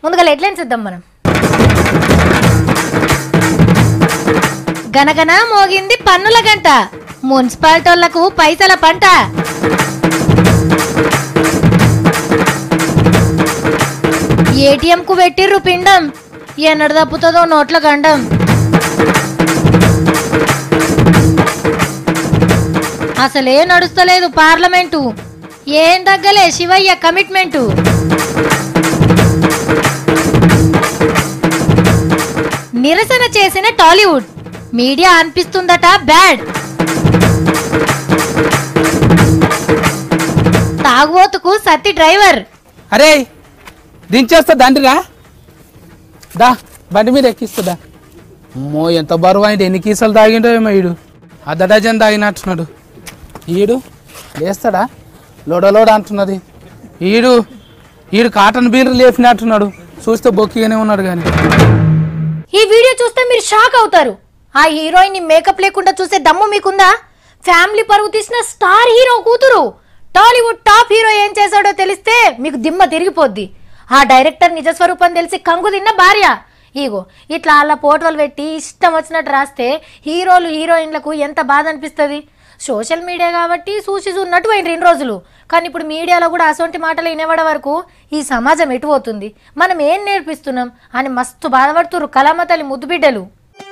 ముందుగా హెడ్లైన్స్ ఇద్దాం మనం గనగన మోగింది పన్నుల గంట మున్సిపాలిటోళ్లకు పైసల పంట ఏటీఎం కు పెట్టిర్రు పిండం ఎన్నడు తప్పుతుందో నోట్ల గండం అసలే నడుస్తలేదు పార్లమెంటు ఏం తగ్గలే శివయ్య కమిట్మెంటు నిరసన చేసిన టాలీవుడ్ మీడియా అనిపిస్తుందట బ్యాడ్ తాగుబోతుకు సత్తి డ్రైవర్ అరే దించేస్తా దండిరా దా బండి మీద ఎక్కిస్తుందా అమ్మో ఎంత బరువు అయింది ఎన్ని కీసలు తాగిండో ఏమో ఈడు అర్ధ డజన్ తాగినట్టున్నాడు ఈడు లేస్తాడా లోడ లోడ అంటున్నది ఈడు ఈడు కాటన్ బీర్లు లేపినట్టున్నాడు చూస్తే బొక్కిగానే ఉన్నాడు కానీ ఈ వీడియో చూస్తే మీరు షాక్ అవుతారు ఆ హీరోయిన్ ని మేకప్ లేకుండా చూసే దమ్ము మీకుందా ఫ్యామిలీ పరువు తీసిన స్టార్ హీరో కూతురు టాలీవుడ్ టాప్ హీరో ఏం చేశాడో తెలిస్తే మీకు దిమ్మ తిరిగిపోద్ది ఆ డైరెక్టర్ నిజ స్వరూపం తెలిసి కంగు తిన్న భార్య ఇగో ఇట్లా అలా ఫోటోలు పెట్టి ఇష్టం వచ్చినట్టు రాస్తే హీరోలు హీరోయిన్లకు ఎంత బాధ అనిపిస్తుంది సోషల్ మీడియా కాబట్టి చూసి చూన్నట్టు పోయిన రెండు రోజులు కానీ ఇప్పుడు మీడియాలో కూడా అసొంటి మాటలు వినేవాడ వరకు ఈ సమాజం ఎటు పోతుంది మనం ఏం నేర్పిస్తున్నాం అని మస్తు బాధపడుతురు కళామ తల్లి ముద్దు బిడ్డలు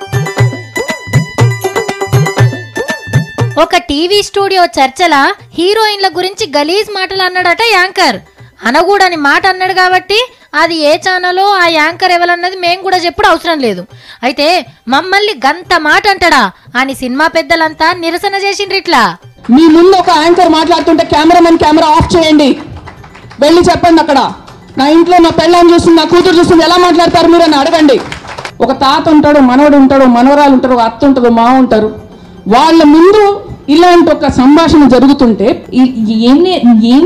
ఒక టీవీ స్టూడియో చర్చల హీరోయిన్ల గురించి గలీజ్ మాటలు అన్నాడట యాంకర్ అనకూడని మాట అన్నాడు కాబట్టి అది ఏ ఛానలో ఆ యాంకర్ ఎవరన్నది మేము కూడా చెప్పుడు అవసరం లేదు అయితే మమ్మల్ని గంత మాట అంటాడా అని సినిమా పెద్దలంతా నిరసన చేసిండ్రు ఇట్లా మీ ముందు ఒక యాంకర్ మాట్లాడుతుంటే కెమెరామెన్ కెమెరా ఆఫ్ చేయండి వెళ్ళి చెప్పండి అక్కడ నా ఇంట్లో నా పెళ్ళాన్ని చూస్తుంది నా కూతురు చూస్తుంది ఎలా మాట్లాడతారు మీరు అని అడగండి ఒక తాత ఉంటాడు మనవడు ఉంటాడు మనవరాలు ఉంటారు ఒక అత్త ఉంటుంది మా ఉంటారు వాళ్ళ ముందు ఇలాంటి ఒక సంభాషణ జరుగుతుంటే ఈ- ఏం నే- ఏం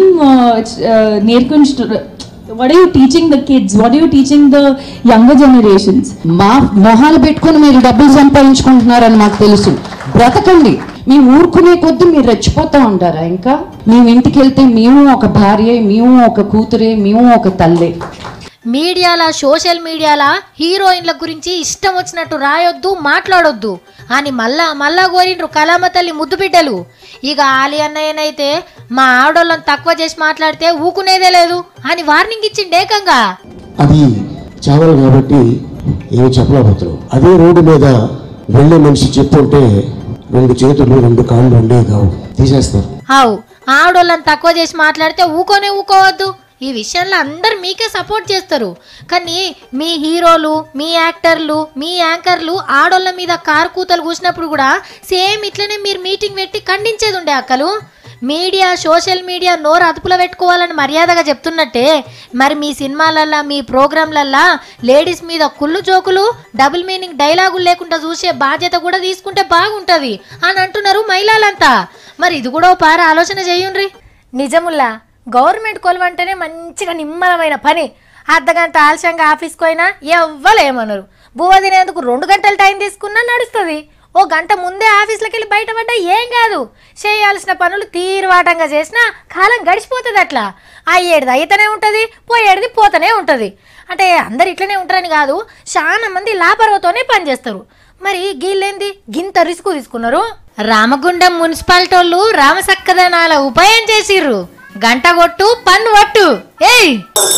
నేర్పించు what are you teaching the kids what are you teaching the younger generations మా మొహాలు పెట్టుకుని మీరు డబ్బులు సంపాదించుకుంటున్నారని మాకు తెలుసు బ్రతకండి మీ ఊరుకునే కొద్దీ మీరు రెచ్చిపోతా ఉంటారా ఇంకా మేము ఇంటికి వెళ్తే మేము ఒక భార్య మేము ఒక కూతురే మేము ఒక తల్లే మీడియాల సోషల్ మీడియాల హీరోయిన్ల గురించి ఇష్టం వచ్చినట్టు రాయొద్దు మాట్లాడొద్దు అని మళ్ళా మళ్ళా కోరిండ్రు కళామ తల్లి ముద్దు బిడ్డలు ఇక ఆలి అన్నయ్యనైతే మా ఆడోళ్ళని తక్కువ చేసి మాట్లాడితే ఊకునేదే లేదు అని వార్నింగ్ ఇచ్చిండు ఏకంగా అది చావలు కాబట్టి ఏమి చెప్పలేకపోతున్నాం అదే రోడ్డు మీద వెళ్ళే మనిషి చెప్పుంటే రెండు చేతులు రెండు కాళ్ళు ఉండే కావు తీసేస్తారు ఆవు ఆడోళ్ళని తక్కువ చేసి మాట్లాడితే ఊకోనే ఊకోవద్దు ఈ విషయంలో అందరు మీకే సపోర్ట్ చేస్తారు కానీ మీ హీరోలు మీ యాక్టర్లు మీ యాంకర్లు ఆడోళ్ళ మీద కారు కూతలు కూసినప్పుడు కూడా సేమ్ ఇట్లనే మీరు మీటింగ్ పెట్టి ఖండించేది ఉండే అక్కలు మీడియా సోషల్ మీడియా నోరు అదుపులో పెట్టుకోవాలని మర్యాదగా చెప్తున్నట్టే మరి మీ సినిమాలల్లా మీ ప్రోగ్రాంలల్లా లేడీస్ మీద కుళ్ళు జోకులు డబుల్ మీనింగ్ డైలాగులు లేకుండా చూసే బాధ్యత కూడా తీసుకుంటే బాగుంటుంది అని అంటున్నారు మహిళలంతా మరి ఇది కూడా ఓ పార ఆలోచన చేయండ్రి నిజముల్లా గవర్నమెంట్ కొలువంటేనే మంచిగా నిమ్మలమైన పని అర్ధగంట ఆలస్యంగా ఆఫీస్కి పోయినా ఎవ్వలేమన్నారు బువ్వ తినేందుకు రెండు గంటల టైం తీసుకున్నా నడుస్తుంది ఓ గంట ముందే ఆఫీస్లోకి వెళ్ళి బయటపడ్డా ఏం కాదు చేయాల్సిన పనులు తీరువాటంగా చేసినా కాలం గడిచిపోతుంది అట్లా అయ్యేది అయితేనే ఉంటుంది పోయేది పోతూనే ఉంటుంది అంటే అందరు ఇట్లనే ఉంటారని కాదు చాలా మంది లాపరవతోనే పనిచేస్తారు మరి గీళ్ళేంది గింత రిస్క్ తీసుకున్నారు రామగుండం మున్సిపాలిటీ వాళ్ళు రామసక్కదనాల ఉపాయం చేసిర్రు గంట కొట్టు పన్ను పట్టు ఏయ్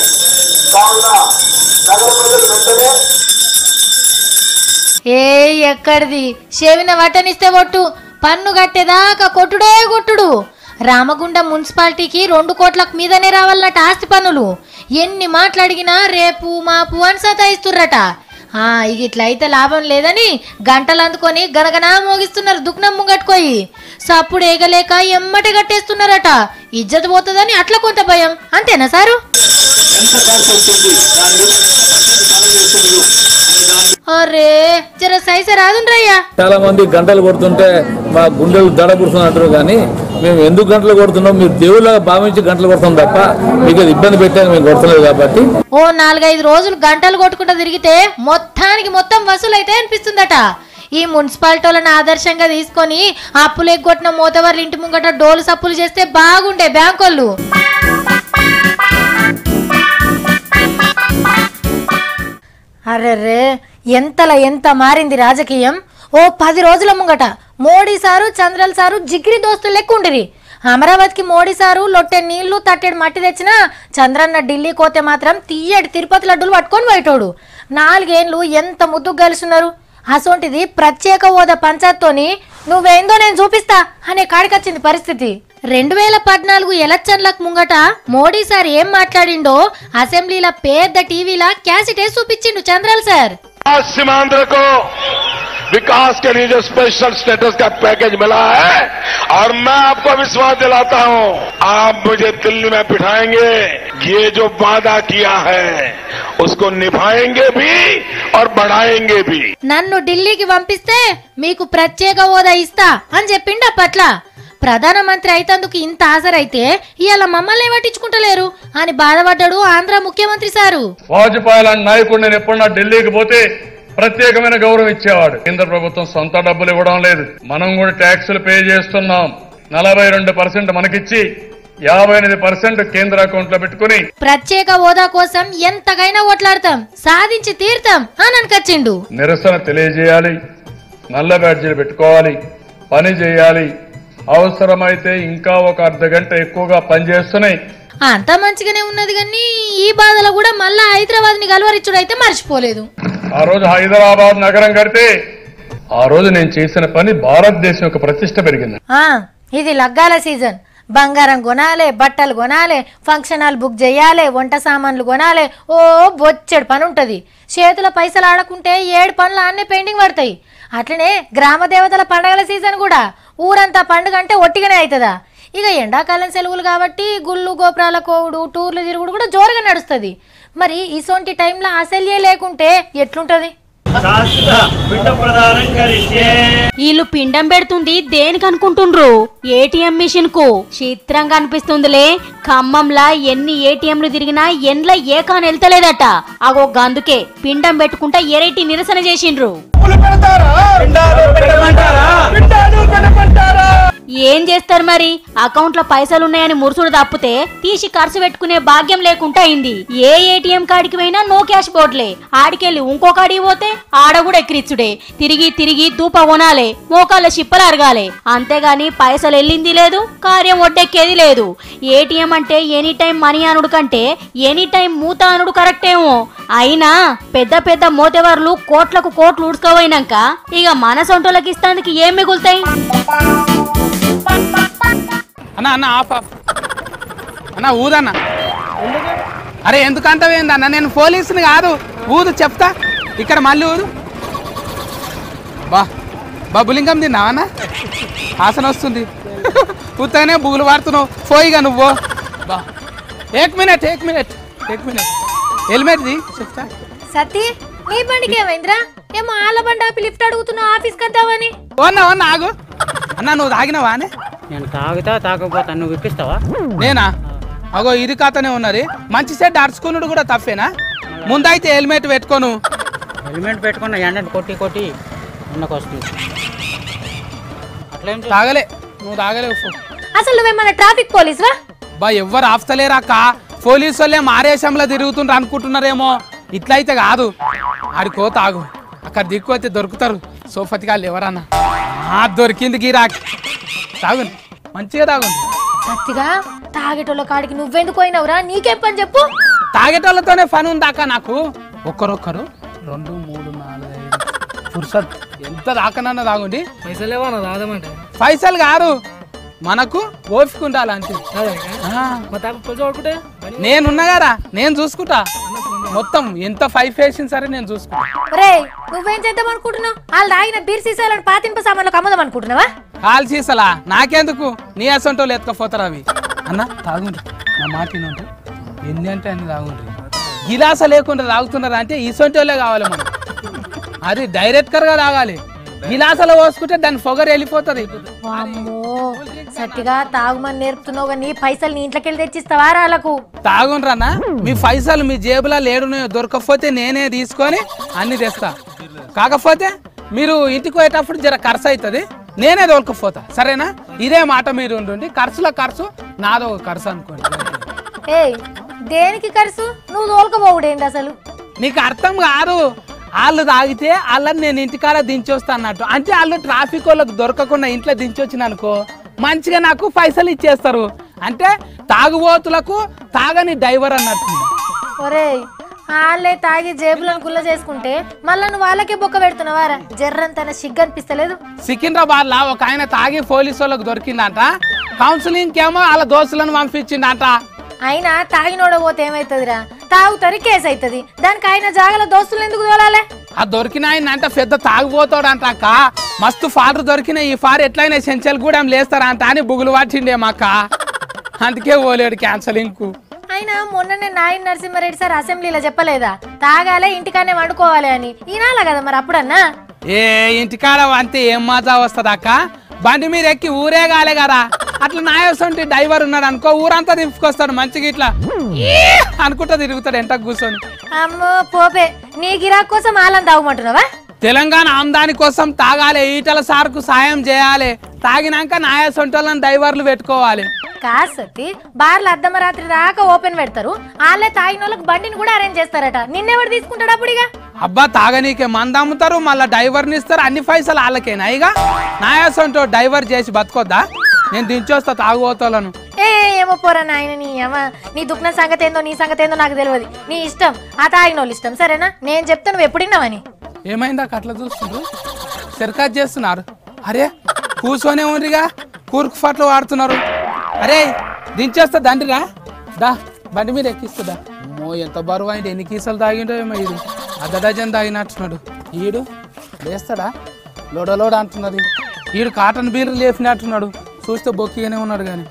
ఏ ఎక్కడిది చెవిన వట్టనిస్తే ఒట్టు పన్ను కట్టేదాకా కొట్టుడే కొట్టుడు రామగుండం మున్సిపాలిటీకి రెండు కోట్లకు మీదనే రావాలన్నట ఆస్తి పన్నులు ఎన్ని మాట్లాడిగినా రేపు మాపు అని సతాయిస్తుర్రట ఆ, ఇక ఇట్లా అయితే లాభం లేదని గంటలు అందుకొని గనగనా మోగిస్తున్నారు దుఃఖనం ముంగట్టుకోయి సప్పుడు ఏగలేక ఎమ్మటే కట్టేస్తున్నారట ఇజ్జత పోతుందని అట్లా కొంత భయం అంతేనా సారు అరే జర సైజ రాదుండ్రయ్యా చాలా మంది గంటలు కొడుతుంటే మా గుండెలు దడ పుడుతున్నట్టు కానీ మేము ఎందుకు గంటలు కొడుతున్నాం మీరు దేవుళ్ళగా భావించి గంటలు కొడుతాం తప్ప మీకు అది ఇబ్బంది పెట్టాక మేము కొడతలేదు కాబట్టి ఓ నాలుగైదు రోజులు గంటలు కొట్టుకుంటూ తిరిగితే మొత్తానికి మొత్తం వసూలైతే అనిపిస్తుందట ఈ మున్సిపాలిటీలను ఆదర్శంగా తీసుకొని అప్పులు ఎగ్గొట్టిన మోతవర్లు ఇంటి ముంగట డోలు సప్పులు చేస్తే బాగుండే బ్యాంకోళ్ళు అర్రెర్రే ఎంతలా ఎంత మారింది రాజకీయం ఓ పది రోజుల ముంగట మోడీ సారు చంద్రల్ సారు జిగిరి దోస్తులు లెక్క ఉండిరి అమరావతికి మోడీ సారు లొట్టె నీళ్లు తట్టెడు మట్టి తెచ్చినా చంద్రన్న ఢిల్లీ కోతే మాత్రం తీయటి తిరుపతి లడ్డూలు పట్టుకొని పోయేటోడు నాలుగేండ్లు ఎంత ముద్దుకు గెలుస్తున్నారు అసొంటిది ప్రత్యేక హోదా పంచాయత్తోని నువ్వేందో నేను చూపిస్తా అనే కాడికొచ్చింది పరిస్థితి రెండు వేల పద్నాలుగు ఎలక్షన్లకు ముంగట మోడీ సార్ ఏం మాట్లాడిండో అసెంబ్లీలో పెద్ద టీవీలా క్యాసెట్ వేసి చూపించిండు చంద్రల్ సార్ आज सीमांध्र को विकास के लिए जो स्पेशल स्टेटस का पैकेज मिला है और मैं आपको विश्वास दिलाता हूं आप मुझे दिल्ली में बिठाएंगे ये जो वादा किया है उसको निभाएंगे भी और बढ़ाएंगे भी నన్ను ఢిల్లీకి పంపిస్తే మీకు ప్రత్యేక హోదా ఇస్తా అని చెప్పిండు అప్పట్ల ప్రధానమంత్రి అయితందుకు ఇంత హాజరైతే ఇవాళ మమ్మల్ని పట్టించుకుంటలేరు అని బాధపడ్డాడు ఆంధ్ర ముఖ్యమంత్రి సారు వాజ్పేయి లాంటి నాయకుడు నేను ఎప్పుడన్నా ఢిల్లీకి పోతే ప్రత్యేకమైన గౌరవం ఇచ్చేవాడు కేంద్ర ప్రభుత్వం సొంత డబ్బులు ఇవ్వడం లేదు మనం కూడా ట్యాక్సులు పే చేస్తున్నాం నలభై రెండు పర్సెంట్ మనకిచ్చి యాభై ఎనిమిది పర్సెంట్ కేంద్ర అకౌంట్ లో పెట్టుకుని ప్రత్యేక హోదా కోసం ఎంతకైనా ఓట్లాడతాం సాధించి తీరుతాం అని అనకొచ్చిండు నిరసన తెలియజేయాలి నల్ల బ్యాడ్జీలు పెట్టుకోవాలి పని చేయాలి అవసరమైతే ఇంకా ఒక అర్ధ గంట ఎక్కువగా పనిచేస్తున్నాయి అంతా మంచిగానే ఉన్నది కానీ ఈ బాధలో కూడా మళ్ళా హైదరాబాద్ ని గలవరిచ్చుడు అయితే మర్చిపోలేదు ఆ రోజు హైదరాబాద్ నగరం కడితే ఆ రోజు నేను చేసిన పని భారతదేశం యొక్క ప్రతిష్ట పెరిగింది ఆ ఇది లగ్గాల సీజన్ బంగారం కొనాలే బట్టలు కొనాలే ఫంక్షన్ హాల్ బుక్ చేయాలి వంట సామాన్లు కొనాలి ఓ బొచ్చెడు పని ఉంటుంది చేతుల పైసలు ఆడకుంటే ఏడు పనులు అన్నీ పెండింగ్ పడతాయి అట్లనే గ్రామ దేవతల పండగల సీజన్ కూడా ఊరంతా పండుగ అంటే ఒట్టిగానే అవుతుందా ఇక ఎండాకాలం సెలవులు కాబట్టి గుళ్ళు గోపురాల కోవుడు టూర్లు తిరుగుడు కూడా జోరుగా నడుస్తుంది మరి ఇసొంటి టైంలో అసలే లేకుంటే ఎట్లుంటది వీళ్ళు పిండం పెడుతుంది దేనికి అనుకుంటుండ్రు ఏటీఎం మిషన్ కు చిత్రంగా అనిపిస్తుందిలే ఖమ్మంలా ఎన్ని ఏటీఎంలు తిరిగినా ఎండ్ల ఏకాన్ వెళ్తలేదట అగో గందుకే పిండం పెట్టుకుంటా ఎరైటీ నిరసన చేసిండ్రు ఏం చేస్తారు మరి అకౌంట్ లో పైసలు ఉన్నాయని మురుసుడు తప్పితే తీసి ఖర్చు పెట్టుకునే భాగ్యం లేకుండా అయింది ఏ ఏటీఎం కాడికి పోయినా నో క్యాష్ బోర్డులే ఆడికెళ్ళి ఇంకో కాడికి పోతే ఆడ కూడా ఎక్కిరిచ్చుడే తిరిగి తిరిగి దూప కొనాలే మోకాళ్ళ చిప్పలు అరగాలి అంతేగాని పైసలు వెళ్ళింది లేదు కార్యం ఒడ్డెక్కేది లేదు ఏటీఎం అంటే ఎనీ టైం మనీ అనుడు కంటే ఎనీ టైం మూత అనుడు కరెక్టేమో అయినా పెద్ద పెద్ద మోతెవర్లు కోట్లకు కోట్లు ఉడుచుకోపోయినాక ఇక మన సొంటోళ్ళకి ఇస్తానికి ఏం మిగులుతాయి అన్న అన్న ఆఫ్ ఆఫ్ అన్న ఊదన్న అరే ఎందుకు అంతవేందన్న నేను పోలీసుని కాదు ఊదు చెప్తా ఇక్కడ మళ్ళీ ఊదు బా బబులింగం తిన్నావన్నా ఆసన వస్తుంది ఉత్తగానే బుగులు వాడుతున్నావు పోయిగా నువ్వు బా ఏక్ మినిట్ ఏక్ మినిట్ ఏక్ మినిట్ హెల్మెట్ది చెప్తా సతీ నీ బండికి ఏమైందిరా ఏమో ఆల బండి ఆపి లిఫ్ట్ అడుగుతున్నావు ఆఫీస్కి వద్దామని ఓన్నా ఓన్నా ఆగు అన్న నువ్వు తాగినవానే నేను తాగుతా తాగకపోతా నువ్వు ఇప్పిస్తావా నేనా అగో ఇది కథనే ఉన్నది మంచి సెట్ అరుచుకున్నాడు కూడా తప్పేనా ముందైతే హెల్మెట్ పెట్టుకోను హెల్మెట్ పెట్టుకున్న ఎండను కొట్టి కొట్టి ఉన్నకు వస్తుంది అట్లేం చేస్తావు? తాగలే నువ్వు తాగలేవు ఫో. అసలు నువ్వేమన్నా ట్రాఫిక్ పోలీసువా బా ఎవ్వరు ఆపుతలేరాక పోలీసు వాళ్ళే మారేశంలో తిరుగుతుండ్రు అనుకుంటున్నారేమో ఇట్లయితే కాదు ఆడికో తాగు అక్కడ దిక్కుపోతే దొరుకుతారు సోఫతి కాళ్ళు ఎవరన్నా ఆ, దొరికింది గిరాకి తాగుంది మంచిగా తాగుంది సత్తిగా తాగేటోళ్ళ కాడికి నువ్వెందుకు పోయినవురా నీకేం పని చెప్పు తాగేటోళ్ళతోనే పని ఉందాక నాకు ఒక్కరొక్కరు రెండు మూడు నాలుగు ఐదు ఫుర్సత్ ఎంత దాకనన్నా తాగుండి పైసలు ఏమన్నా రాదమంటే పైసలు కాదు మనకు ఓపిక ఉండాలి అంతే ఆ, చూడుకుంటే నేనున్నా కదా నేను చూసుకుంటా మొత్తం ఎంత ఫైవ్ వేసింది సరే నేను చూసుకుంటా రే నువ్వేం చేద్దాం అనుకుంటున్నావు వాళ్ళు తాగిన బీర్ సీసాలను పాతింప సామాన్లకు అమ్ముదాం అనుకుంటున్నావా కాల్ చీసలా నాకెందుకు నీ అసంటోళ్ళు ఎత్తుకపోతారు అవి అన్న తాగుండ్రి నా మాట వినండి ఎన్ని అంటే అన్ని తాగుండ్రి గిలాస లేకుండా తాగుతున్నారు అంటే ఈ సొంటోళ్ళే కావాలి మనం అది డైరెక్ట్ గా తాగాలి గిలాసలో పోసుకుంటే దాని పొగరు వెళ్ళిపోతుంది వామ్మో సత్తిగా తాగుమని నేర్పుతున్నావు కానీ పైసలు నీ ఇంట్లోకి వెళ్ళి తెచ్చిస్తావా రాళ్ళకు తాగుండ్రన్నా మీ పైసలు మీ జేబులో లేడున్నాయో దొరకకపోతే నేనే తీసుకొని అన్ని తెస్తా కాకపోతే మీరు ఇంటికి పోయేటప్పుడు జర ఖర్చు అవుతుంది నేనే దొరకపోతా సరేనా ఇదే మాట మీరు ఉండండి ఖర్చుల ఖర్చు నాదో ఒక ఖర్చు అనుకోండి ఏయ్ దేనికి ఖర్చు నువ్వు తోలుకపోవుడేంది అసలు నీకు అర్థం కాదు వాళ్ళు తాగితే వాళ్ళని నేను ఇంటికాడ దించొస్తా అన్నట్టు అంటే వాళ్ళు ట్రాఫిక్ వాళ్ళకి దొరకకుండా ఇంట్లో దించొచ్చిన అనుకో మంచిగా నాకు పైసలు ఇచ్చేస్తారు అంటే తాగుబోతులకు తాగని డ్రైవర్ అన్నట్టు ఒరేయ్ వాళ్ళే తాగి జేబులను గుల్ల చేసుకుంటే మళ్ళా నువ్వు వాళ్ళకే బొక్క పెడుతున్నావారా జర్రంతన సిగ్గు అనిపిస్తలేదు సికింద్రాబాద్ లా ఒక ఆయన తాగి పోలీసు వాళ్ళకి దొరికిందంట కౌన్సిలింగ్ ఏమో వాళ్ళ దోస్తులను పంపించిందంట అయినా తాగినోడ పోతే ఏమైతుందిరా తాగుతారు కేసు అవుతుంది దానికి ఆయన జాగల దోస్తులు ఎందుకు తోలాలే ఆ దొరికిన ఆయన అంటే పెద్ద తాగుపోతాడంట అక్క మస్తు ఫాటర్ దొరికిన ఈ ఫార్ ఎట్లయినా సెంచల్ కూడా లేస్తారంట అని బుగులు పట్టిండే మాక అందుకే పోలేడు క్యాన్సలింగ్ కు అయినా మొన్ననే నాయన నరసింహారెడ్డి సార్ అసెంబ్లీలో చెప్పలేదా తాగాలే ఇంటికానే వండుకోవాలి అని ఈనాలా కదా మరి అప్పుడన్నా ఏ ఇంటికాడ అంతే ఏం మజా వస్తుంది అక్క బండి మీద ఎక్కి ఊరే కాలే కదా అట్లా నాయసంటి డ్రైవర్ ఉన్నాడు అనుకో ఊరంతా తిప్పుకొస్తాడు మంచిగా ఇట్లా ఈ అనుకుంటా తిరుగుతాడు ఎంట కూర్చొని అమ్మో పోపే నీ గిరాక్ కోసం ఆలం తాగమంటున్నావా తెలంగాణ ఆమ్దాని కోసం తాగాలి ఈటల సార్కు సాయం చేయాలి తాగినాక నాయసొంటోళ్ళని డ్రైవర్లు పెట్టుకోవాలి కాదు సత్తి బార్లు అర్ధమరాత్రి దాకా ఓపెన్ పెడతారు వాళ్ళే తాగిన వాళ్ళకి బండిని కూడా అరేంజ్ చేస్తారట నిన్నెవడు తీసుకుంటాడు అప్పుడిగా అబ్బా తాగనీకే మంద అమ్ముతారు మళ్ళీ డ్రైవర్ని ఇస్తారు అన్ని పైసలు వాళ్ళకేనా ఇక నాయాసంటో డ్రైవర్ చేసి బతుకోద్దా నేను దించొస్తా తాగుబోతోళ్ళను ఏ ఏమో పోరా నాయన నీ అమ్మ నీ దుఃఖన సంగతి ఏందో నీ సంగతి ఏందో నాకు తెలియదు నీ ఇష్టం ఆ తాగిన వాళ్ళు ఇష్టం సరేనా నేను చెప్తా నువ్వు ఎప్పుడిన్నావని ఏమైందా అట్లా చూస్తుండ్రు సరికాజ్ చేస్తున్నారు అరే కూర్చొనే ఉండిగా కూరుకు ఫట్లు వాడుతున్నారు అరే దించేస్తా దండిరా దా బండి మీద ఎక్కిస్తుందా అమ్మో ఎంత బరువు అయింది ఎన్ని కీసలు తాగిండో ఏమో ఇది అర్ధ డజన్ తాగినట్టున్నాడు ఈడు లేస్తాడా లోడ లోడ అంటున్నది ఈడు కాటన్ బీర్ లేపినట్టున్నాడు చూస్తే బొక్కిగానే ఉన్నాడు కానీ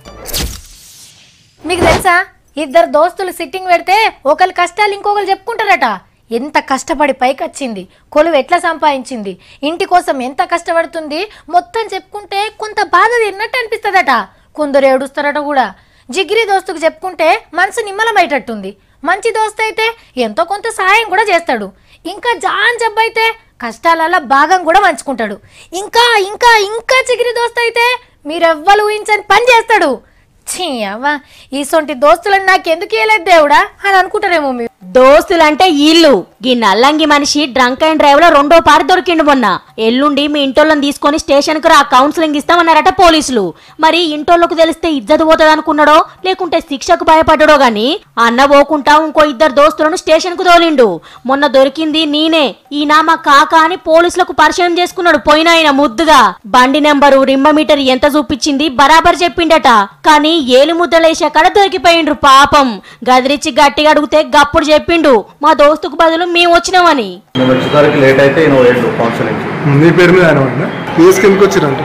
మీకు తెలుసా ఇద్దరు దోస్తులు సిట్టింగ్ పెడితే ఒకరి కష్టాలు ఇంకొకరు చెప్పుకుంటారట ఎంత కష్టపడి పైకి వచ్చింది కొలువు ఎట్లా సంపాదించింది ఇంటి కోసం ఎంత కష్టపడుతుంది మొత్తం చెప్పుకుంటే కొంత బాధ తిన్నట్టు అనిపిస్తుందట కొందరు ఏడుస్తారట కూడా జిగిరి దోస్తుకు చెప్పుకుంటే మనసు నిమ్మలమయ్యేటట్టుంది మంచి దోస్తు అయితే ఎంతో కొంత సహాయం కూడా చేస్తాడు ఇంకా జాన్ జబ్బు అయితే కష్టాలలో భాగం కూడా పంచుకుంటాడు ఇంకా ఇంకా ఇంకా చిగిరి దోస్తు అయితే మీరెవ్వరు ఊహించని పని చేస్తాడు ఛీ అవ్వ ఈసొంటి దోస్తులను నాకెందుకు ఇవ్వలేదు దేవుడా అని అనుకుంటారేమో మీరు దోస్తులంటే ఇల్లు గీ నల్లంగి మనిషి డ్రంక్ అండ్ డ్రైవ్ లో రెండో పారి దొరికిండు మొన్న ఎల్లుండి మీ ఇంటోళ్ళని తీసుకొని స్టేషన్ కు రా కౌన్సిలింగ్ ఇస్తామన్నారట పోలీసులు మరి ఇంటోళ్ళకు తెలిస్తే ఇజ్జత్ పోతుంది అనుకున్నాడో లేకుంటే శిక్షకు భయపడ్డాడో గాని అన్న పోకుంటా ఇంకో ఇద్దరు దోస్తులను స్టేషన్ కు తోలిండు మొన్న దొరికింది నేనే ఈయన మా కాక అని పోలీసులకు పరిచయం చేసుకున్నాడు పోయిన ఆయన ముద్దుగా బండి నెంబరు రిమ్మ మీటర్ ఎంత చూపించింది బరాబర్ చెప్పిండట కానీ ఏలు ముద్దలేసే కాడ దొరికిపోయిండ్రు పాపం గదిరిచ్చి గట్టిగా అడిగితే గప్పుడు చెప్పిండు మా దోస్తుకు బదులు మేము వచ్చినామని నువ్వు వచ్చేసరికి లేట్ అయితే నువ్వు వెళ్ళు కౌన్సిలింగ్ నీ పేరు మీద ఆయన వాడినా కేసుకి ఎందుకు వచ్చిరంట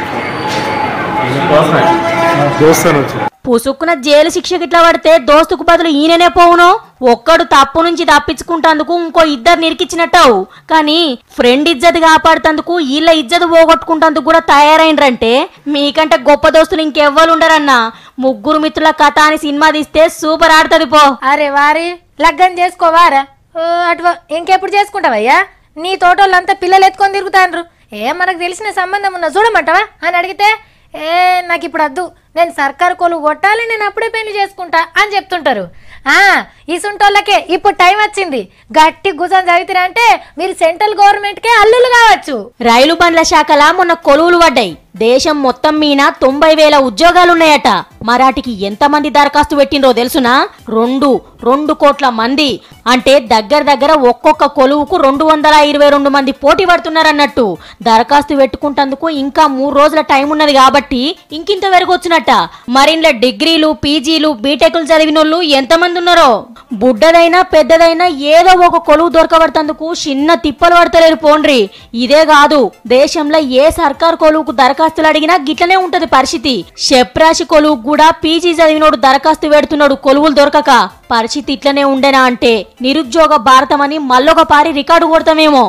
దోస్తాను వచ్చి పుసుక్కున జైలు శిక్ష గిట్లా పడితే దోస్తుకు బదులు ఈయననే పోవును ఒక్కడు తప్పు నుంచి తప్పించుకుంటందుకు ఇంకో ఇద్దరు నిరికిచ్చినట్టావు కానీ ఫ్రెండ్ ఇజ్జత్ కాపాడుతందుకు వీళ్ళ ఇజ్జత్ పోగొట్టుకుంటందుకు కూడా తయారైనరంటే మీకంటే గొప్ప దోస్తులు ఇంకెవ్వరు ఉండరన్నా ముగ్గురు మిత్రుల కథ అని సినిమా తీస్తే సూపర్ ఆడుతుంది పో అరే వారి లగ్గం చేసుకోవారా ఓ, అటు ఇంకెప్పుడు చేసుకుంటావయ్యా నీ తోటోళ్ళంతా పిల్లలు ఎత్తుకొని తిరుగుతాండ్రు ఏ మనకు తెలిసిన సంబంధం ఉన్నా చూడమంటావా అని అడిగితే ఏ నాకు ఇప్పుడు వద్దు నేను సర్కారు కొలు కొట్టాలి నేను అప్పుడే పెళ్లి చేసుకుంటా అని చెప్తుంటారు ఆ ఇసుంటోళ్ళకే ఇప్పుడు టైం వచ్చింది గట్టి గుజం చదివితే అంటే మీరు సెంట్రల్ గవర్నమెంట్కే అల్లులు కావచ్చు రైలు బండ్ల శాఖల మొన్న కొలువులు పడ్డాయి దేశం మొత్తం మీన తొంభై వేల ఉద్యోగాలున్నాయట మరాటికి ఎంతమంది దరఖాస్తు పెట్టిండ్రో తెలుసునా రెండు రెండు కోట్ల మంది అంటే దగ్గర దగ్గర ఒక్కొక్క కొలువుకు రెండు వందల ఇరవై రెండు మంది పోటీ పడుతున్నారన్నట్టు దరఖాస్తు పెట్టుకుంటందుకు ఇంకా మూడు రోజుల టైం ఉన్నది కాబట్టి ఇంకింత పెరగొచ్చునట్ట మరిన్ల డిగ్రీలు పీజీలు బీటెక్లు చదివినోళ్ళు ఎంతమంది ఉన్నారో బుడ్డదైనా పెద్దదైనా ఏదో ఒక కొలువు దొరకబడుతందుకు చిన్న తిప్పలు పడతలేరు పోండ్రి ఇదే కాదు దేశంలో ఏ సర్కార్ కొలువుకు దరఖాస్తులు అడిగినా గిట్లనే ఉంటది పరిస్థితి షెప్రాశి కొలువుకు కూడా పీజీ చదివినోడు దరఖాస్తు పెడుతున్నాడు కొలువులు దొరకక పరిస్థితి ఇట్లనే ఉండేనా అంటే నిరుద్యోగ భారతం అని మళ్ళొక పారి రికార్డు కొడతామేమో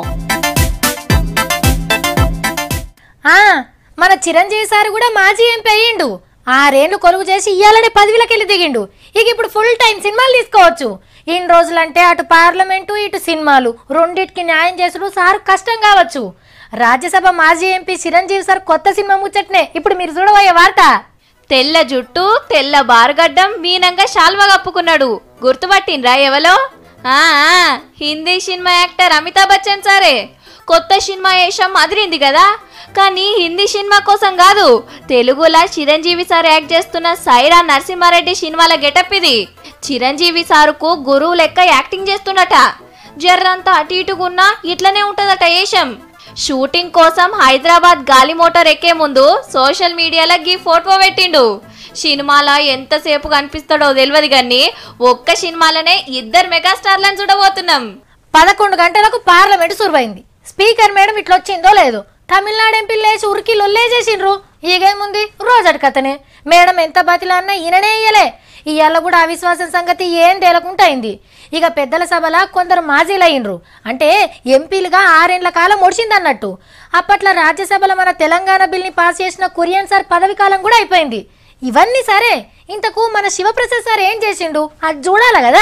ఆ మన చిరంజీవి సార్ కూడా మాజీ ఎంపీ అయ్యిండు ఆరేళ్లు కొలువు చేసి ఇయ్యాలనే పదవిలోకి వెళ్ళి దిగిండు ఇక ఇప్పుడు ఫుల్ టైం సినిమాలు తీసుకోవచ్చు ఇన్ని రోజులంటే అటు పార్లమెంటు ఇటు సినిమాలు రెండిటికి న్యాయం చేసుడు సార్ కష్టం కావచ్చు రాజ్యసభ మాజీ ఎంపీ చిరంజీవి సార్ కొత్త సినిమా ముచ్చట్నే ఇప్పుడు మీరు చూడబోయే వార్త తెల్ల జుట్టు తెల్ల బారుగడ్డం మీనంగా శాల్వా కప్పుకున్నాడు గుర్తుపట్టిండ్రా ఎవలో ఆ, ఆ, హిందీ సినిమా యాక్టర్ అమితాబ్ బచ్చన్ సారే కొత్త సినిమా వేషం అదిరింది కదా కానీ హిందీ సినిమా కోసం కాదు తెలుగులా చిరంజీవి సార్ యాక్ట్ చేస్తున్న సైరా నరసింహారెడ్డి సినిమాల గెటప్ ఇది చిరంజీవి సారుకు గురువు లెక్క యాక్టింగ్ చేస్తున్నట జర్రంతా అటు ఇటుగున్నా ఇట్లనే ఉంటదట వేషం షూటింగ్ కోసం హైదరాబాద్ గాలి మోటార్ ఎక్కే ముందు సోషల్ మీడియాలో గీ ఫోటో పెట్టిండు సినిమాలో ఎంతసేపు కనిపిస్తాడో తెలియదు కానీ ఒక్క సినిమాలోనే ఇద్దరు మెగాస్టార్లను చూడబోతున్నాం పదకొండు గంటలకు పార్లమెంట్ సురువైంది స్పీకర్ మేడం ఇట్లా వచ్చిందో లేదు తమిళనాడు ఎంపీలు లేచి ఉరికి లొల్లేసేసిండ్రు ఈగేముంది రోజటి కథనే మేడం ఎంత బతిలన్నా ఈయననే ఇయ్యలే ఇవాళ కూడా అవిశ్వాసం సంగతి ఏం తేలకుండా అయింది ఇక పెద్దల సభల కొందరు మాజీలయ్యిండ్రు అంటే ఎంపీలుగా ఆరేండ్ల కాలం ఒడిచిందన్నట్టు అప్పట్లో రాజ్యసభలో మన తెలంగాణ బిల్ని పాస్ చేసిన కురియన్ సార్ పదవి కాలం కూడా అయిపోయింది ఇవన్నీ సరే ఇంతకు మన శివప్రసాద్ సార్ ఏం చేసిండు అది చూడాలి కదా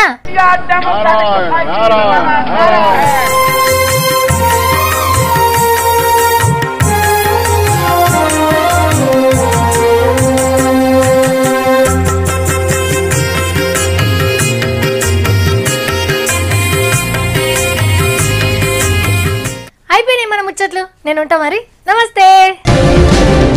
అయిపోయినాయి మన ముచ్చట్లు నేను ఉంటా మరి నమస్తే